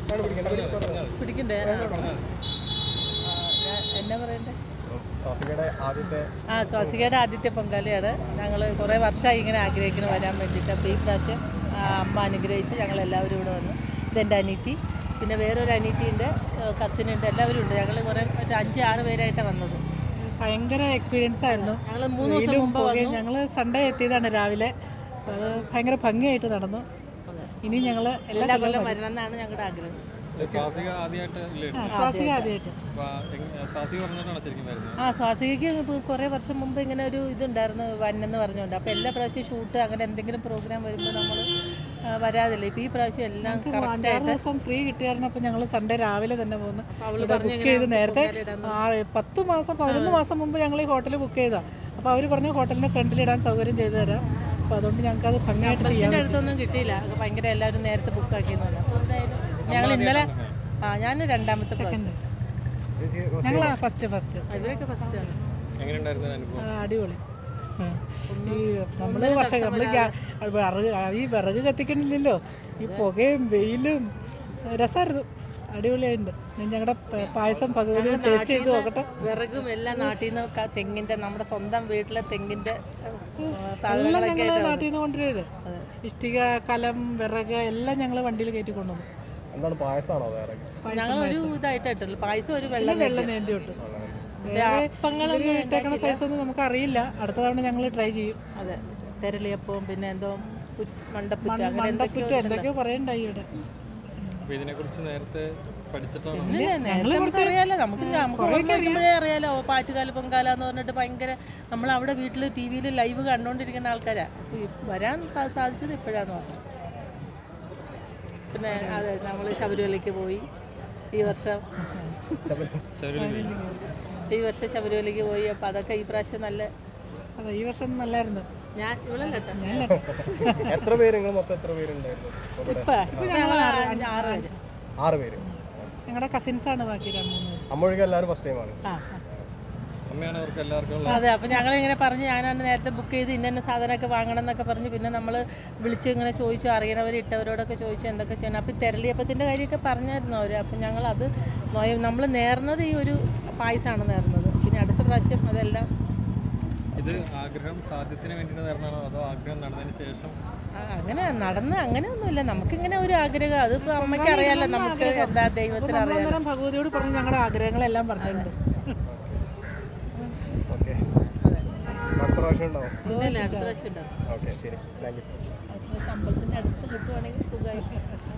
പിടിക്കണ്ടേ ആ. ആ, ഞാൻ എന്നാ പറയണ്ടേ സ്വാസികയുടെ ആദ്യത്തെ ആ സ്വാസികയുടെ ആദ്യത്തെ പങ്കാളിയാണ് ഞങ്ങൾ കുറേ വർഷമായി ഇങ്ങനെ ആഗ്രഹിക്കുന്നു വരാൻ വേണ്ടിയിട്ട് അപ്പോൾ ഈ പ്രാവശ്യം ആ, അമ്മ അനുഗ്രഹിച്ച് ഞങ്ങൾ എല്ലാവരും ഇവിടെ വന്നു ഇതെൻ്റെ അനീത്തി പിന്നെ വേറൊരു അനീത്തിയുണ്ട് കസിനുണ്ട് എല്ലാവരും ഉണ്ട് ഞങ്ങൾ കുറേ ഒരു അഞ്ച് ആറ് പേരായിട്ടാണ് വന്നത് ഭയങ്കര എക്സ്പീരിയൻസ് ആയിരുന്നു ഞങ്ങൾ മൂന്ന് ദിവസം വെയിലും മുമ്പ് പുകയും ഞങ്ങൾ സൺഡേ എത്തിയതാണ് രാവിലെ അത് ഭയങ്കര ഭംഗിയായിട്ട് നടന്നു ഇനി ഞങ്ങൾ എല്ലാ എല്ലാ കൊല്ലം വരണം എന്നാണ് ഞങ്ങളുടെ ആഗ്രഹം സ്വാസിക ആദ്യമായിട്ട് ഇല്ലേ ആ, സ്വാസിക ആദ്യമായിട്ട് അപ്പൊ എങ്ങ- സ്വാസിക പറഞ്ഞിട്ടാണ് ശരിക്കും വരുന്നത് ആ സ്വാസികയ്ക്ക് ഇപ്പോൾ കുറേ വർഷം മുമ്പ് ഇങ്ങനെ ഒരു ഇതുണ്ടായിരുന്നു വന്നെന്ന് പറഞ്ഞുകൊണ്ട് അപ്പോൾ എല്ലാ പ്രാവശ്യം ഷൂട്ട് അങ്ങനെ എന്തെങ്കിലും പ്രോഗ്രാം വരുമ്പോൾ നമ്മൾ വരാതില്ല ഇപ്പോൾ ഈ പ്രാവശ്യം എല്ലാം അഞ്ചാറ് ദിവസം ഫ്രീ കിട്ടിയായിരുന്നു ഞങ്ങൾ സൺഡേ രാവിലെ തന്നെ പോകുന്നു അവള് ഇവിടെ പറഞ്ഞു ബുക്ക് ചെയ്ത് നേരത്തെ ആ, പത്ത് മാസം പതിനൊന്ന് മാസം മുമ്പ് ഞങ്ങൾ ഈ ഹോട്ടൽ ബുക്ക് ചെയ്താ അപ്പോൾ അവർ പറഞ്ഞു ഹോട്ടലിൻ്റെ ഫ്രണ്ടിലിടാൻ സൗകര്യം ചെയ്തു തരാം അപ്പോൾ അതുകൊണ്ട് ഞങ്ങൾക്ക് അത് ഭംഗിയായിട്ട് ചെയ്യാം ഇതിൻ്റെ അടുത്തൊന്നും കിട്ടിയില്ല അത് ഭയങ്കര എല്ലാവരും നേരത്തെ ബുക്കാക്കിയെന്ന് പറഞ്ഞു അപ്പോൾ എന്തായാലും ഞങ്ങൾ ഇന്നലെ ആ ഞാൻ രണ്ടാമത്തെ പ്രാവശ്യം ഞങ്ങൾ ഫസ്റ്റ് ഫസ്റ്റ് ഇവരൊക്കെ ഫസ്റ്റാണ് എങ്ങനെയുണ്ടായിരുന്നു അനുഭവം അടിപൊളി ഉം. ഈ നമ്മൾ വർഷം നമ്മൾ വിറക് ഈ വിറക് കത്തിക്കണില്ലല്ലോ ഈ പുകയും വെയിലും രസമായിരുന്നു അടിപൊളിയായിട്ടുണ്ട് ഞങ്ങളുടെ പായസം പകുതി ടേസ്റ്റ് ചെയ്ത് നോക്കട്ടെ വിറകും എല്ലാം നാട്ടിൽ നിന്ന് ക- തെങ്ങിൻ്റെ നമ്മുടെ സ്വന്തം വീട്ടിലെ തെങ്ങിൻ്റെ എല്ലാം സാധനങ്ങളൊക്കെ ഞങ്ങൾ ആയിട്ടാണ് നാട്ടിൽ നിന്ന് കൊണ്ടുവരുത് ഇഷ്ടിക കലം വിറക് എല്ലാം ഞങ്ങൾ വണ്ടിയിൽ കയറ്റി കൊണ്ടുവന്നു എന്താണ് പായസമാണോ വേറെ ഞങ്ങൾ ഒരു ഇതായിട്ട് ഇട്ടുള്ളൂ പായസം ഒരു വെള്ളം വെള്ളം നേന്തി വിട്ടു അപ്പങ്ങൾ ഇട്ടേക്കണ സൈസ് ഒന്നും നമുക്ക് അറിയില്ല അടുത്ത തവണ ഞങ്ങൾ ട്രൈ ചെയ്യും അതെ തെരളിയപ്പവും പിന്നെ എന്തോ പുറ്റ്- മണ്ടപ്പുറ്റ് അങ്ങനെ മണ്ടപ്പുറ്റോ എന്തൊക്കെയോ പറയണ്ടായി ഇവിടെ അപ്പൊ ഇതിനെ കുറിച്ച് നേരത്തെ പഠിച്ചിട്ടാണോ ഇല്ല, നേരത്തെ നമുക്ക് അറിയാലോ നമുക്ക് നമുക്ക് ഓർമ്മ വയ്ക്കുമ്പോഴേ അറിയാലോ ഓ, പാറ്റുകാല പൊങ്കാല എന്ന് പറഞ്ഞിട്ട് ഭയങ്കര നമ്മൾ അവിടെ വീട്ടിൽ ടി വിയിൽ ലൈവ് കണ്ടുകൊണ്ടിരിക്കുന്ന ആൾക്കാരാ അപ്പൊ ഈ വരാൻ സാ- സാധിച്ചത് ഇപ്പോഴാന്ന് പറഞ്ഞു പിന്നെ അതെ നമ്മൾ ശബരിമലയ്ക്ക് പോയി ഈ വർഷം ഈ വർഷം ശബരിമലയ്ക്ക് പോയി അപ്പൊ അതൊക്കെ ഈ പ്രാവശ്യം നല്ല അതെ ഈ വർഷം നല്ലായിരുന്നു ഞാൻ ഇവളല്ല കേട്ടോ. എത്ര പേര് നിങ്ങൾ മൊത്തം എത്ര പേരുണ്ടായിരുന്നു ഇവിടെ ഇപ്പൊ ഇപ്പൊ ഞങ്ങൾ ആറ് ആറ് പേര് ആറ് പേര് ഞങ്ങളുടെ കസിൻസ് ആണ് ബാക്കി രണ്ട് മൂന്ന് പേര്. അമ്മൊഴികെ എല്ലാവരും ഫസ്റ്റ് ടൈമാണ് ആ അമ്മയാണ് അവർക്ക് എല്ലാവർക്കും ഉള്ള അതെ അപ്പം ഞങ്ങൾ ഇങ്ങനെ പറഞ്ഞ് ഞാനാണ് നേരത്തെ ബുക്ക് ചെയ്ത് ഇന്ന ഇന്ന സാധനമൊക്കെ വാങ്ങണം എന്നൊക്കെ പറഞ്ഞ് പിന്നെ നമ്മൾ വിളിച്ച് ഇങ്ങനെ ചോദിച്ചു അറിയണവർ ഇട്ടവരോടൊക്കെ ചോദിച്ചു എന്തൊക്കെ ചെയ്യണം അപ്പം തെരളിയപ്പത്തിൻ്റെ കാര്യമൊക്കെ പറഞ്ഞായിരുന്നു അവർ അപ്പം ഞങ്ങൾ അത് നമ്മൾ നേർന്നത് ഈ ഒരു പായസമാണ് നേർന്നത് പിന്നെ അടുത്ത പ്രാവശ്യം അതെല്ലാം ഇത് ആഗ്രഹം സാധ്യത്തിന് വേണ്ടിയിട്ട് നേർന്നാണോ അതോ ആഗ്രഹം നടന്നതിന് ശേഷം ആ, അങ്ങനെ നടന്ന് അങ്ങനെയൊന്നുമില്ല നമുക്കിങ്ങനെ ഒരു ആഗ്രഹം അതിപ്പോൾ അമ്മയ്ക്ക് അറിയാലോ നമുക്ക് എന്താ ദൈവത്തിന് നമ്മൾ അറിയാലോ അന്നേരം ഭഗവതിയോട് പറഞ്ഞ് ഞങ്ങളുടെ ആഗ്രഹങ്ങളെല്ലാം പറഞ്ഞിട്ടുണ്ട് ഓക്കെ അടുത്ത പ്രാവശ്യം ഉണ്ടാവും പിന്നെ അടുത്ത പ്രാവശ്യം ഉണ്ടാവും ഓക്കെ ശരി താങ്ക് യു അടുത്ത പ്രാവശ്യം അമ്പലത്തിൻ്റെ അടുത്ത് കിട്ടുവാണെങ്കിൽ സുഖമായി